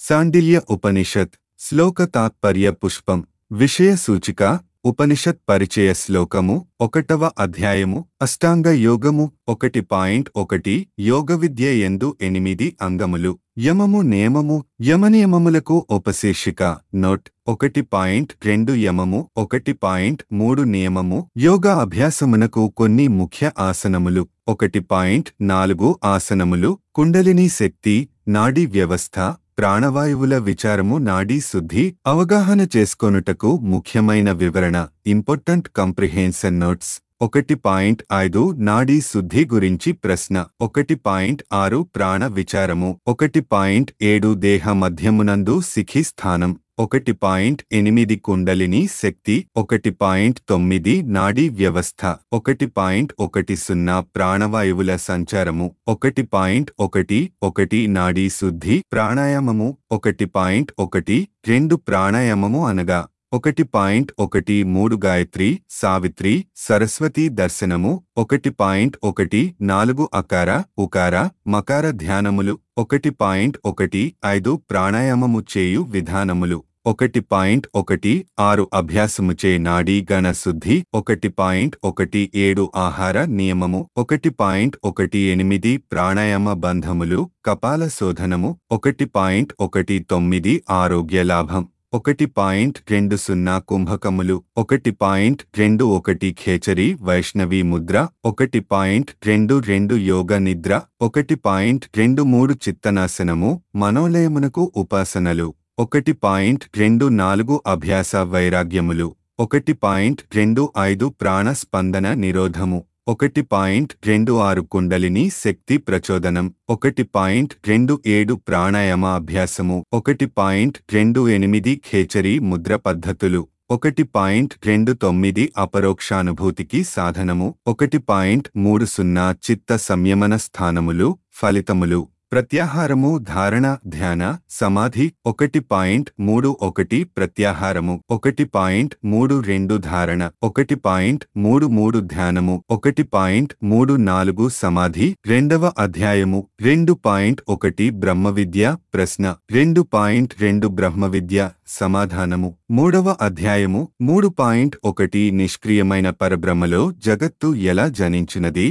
సాండిల్య ఉపనిషత్ శ్లోక తాత్పర్య పుష్పం విషయ సూచిక ఉపనిషత్ పరిచయ శ్లోకము ఒకటవ అధ్యాయము అష్టాంగ యోగము ఒకటి పాయింట్ ఒకటి యోగ విద్య ఎందు ఎనిమిది అంగములు యమము నియమము యమనియమములకు ఉపశీర్షిక నోట్ ఒకటి పాయింట్ రెండు యమము ఒకటి పాయింట్ మూడు నియమము యోగా అభ్యాసమునకు కొన్ని ముఖ్య ఆసనములు ఒకటి పాయింట్ నాలుగు ఆసనములు కుండలిని శక్తి నాడీ వ్యవస్థ ప్రాణవాయువుల విచారము నాడీ శుద్ధి అవగాహన చేసుకొనుటకు ముఖ్యమైన వివరణ ఇంపార్టెంట్ కంప్రిహెన్షన్ నోట్స్ ఒకటి పాయింట్ ఐదు నాడీ శుద్ధి గురించి ప్రశ్న ఒకటి పాయింట్ ఆరు ప్రాణ విచారము ఒకటి పాయింట్ ఏడు దేహ మధ్యమునందు సిఖి స్థానం ఒకటి పాయింట్ ఎనిమిది కుండలిని శక్తి ఒకటి పాయింట్ తొమ్మిది నాడీ వ్యవస్థ ఒకటి పాయింట్ ఒకటి సున్నా ప్రాణవాయువుల సంచారము ఒకటి పాయింట్ ఒకటి ఒకటి నాడీ శుద్ధి ప్రాణాయామము ఒకటి పాయింట్ ఒకటి రెండు ప్రాణాయామము అనగా ఒకటి పాయింట్ ఒకటి మూడు గాయత్రి సావిత్రి సరస్వతి దర్శనము ఒకటి పాయింట్ ఒకటి నాలుగు అకార ఉకార మకార ధ్యానములు ఒకటి పాయింట్ ఒకటి ఐదు ప్రాణాయామము చేయు విధానములు ఒకటి పాయింట్ ఒకటి ఆరు అభ్యాసముచే నాడీ గణ శుద్ధి ఒకటి పాయింట్ ఒకటి ఏడు ఆహార నియమము ఒకటి పాయింట్ ఒకటి ఎనిమిది ప్రాణాయామ బంధములు కపాల శోధనము ఒకటి పాయింట్ ఒకటి తొమ్మిది ఆరోగ్య లాభం ఒకటి పాయింట్ రెండు సున్నా కుంభకములు ఒకటి పాయింట్ రెండు ఒకటి ఖేచరి వైష్ణవి ముద్ర ఒకటి పాయింట్ రెండు రెండు యోగ నిద్ర ఒకటి పాయింట్ రెండు మూడు చిత్తనాసనము మనోలయమునకు ఉపాసనలు ఒకటి పాయింట్ రెండు నాలుగు అభ్యాస వైరాగ్యములు ఒకటి పాయింట్ రెండు ఐదు ప్రాణ స్పందన నిరోధము ఒకటి పాయింట్ రెండు ఆరు కుండలిని శక్తి ప్రచోదనం ఒకటి పాయింట్ రెండు ఏడు ప్రాణాయామ అభ్యాసము ఒకటి పాయింట్ రెండు ఎనిమిది ఖేచరి ముద్ర పద్ధతులు ఒకటి పాయింట్ రెండు తొమ్మిది అపరోక్షానుభూతికి సాధనము ఒకటి పాయింట్ మూడు సున్నా చిత్త సంయమన స్థానములు ఫలితములు ప్రత్యాహారము ధారణ ధ్యాన సమాధి ఒకటి పాయింట్ మూడు ఒకటి ప్రత్యాహారము ఒకటి పాయింట్ మూడు రెండు ధారణ ఒకటి పాయింట్ మూడు మూడు ధ్యానము ఒకటి పాయింట్ మూడు నాలుగు సమాధి రెండవ అధ్యాయము రెండు పాయింట్ ఒకటి బ్రహ్మ విద్య ప్రశ్న రెండు పాయింట్ రెండు బ్రహ్మ విద్య సమాధానము మూడవ అధ్యాయము మూడు పాయింట్ ఒకటి నిష్క్రియమైన పరబ్రహ్మలో జగత్తు ఎలా జనించినది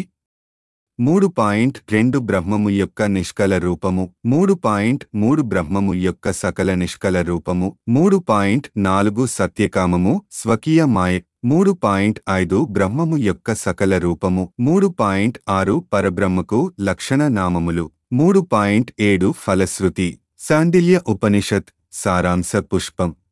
మూడు పాయింట్ రెండు బ్రహ్మము యొక్క నిష్కల రూపము మూడు పాయింట్ మూడు బ్రహ్మము యొక్క సకల నిష్కల రూపము మూడు పాయింట్ నాలుగు సత్యకామము స్వకీయ మాయ మూడు పాయింట్ ఐదు బ్రహ్మము యొక్క సకల రూపము మూడు పాయింట్ ఆరు పరబ్రహ్మకు లక్షణ నామములు మూడు పాయింట్ ఏడు ఫలశ్రుతి సాండిల్య ఉపనిషత్ సారాంశ పుష్పం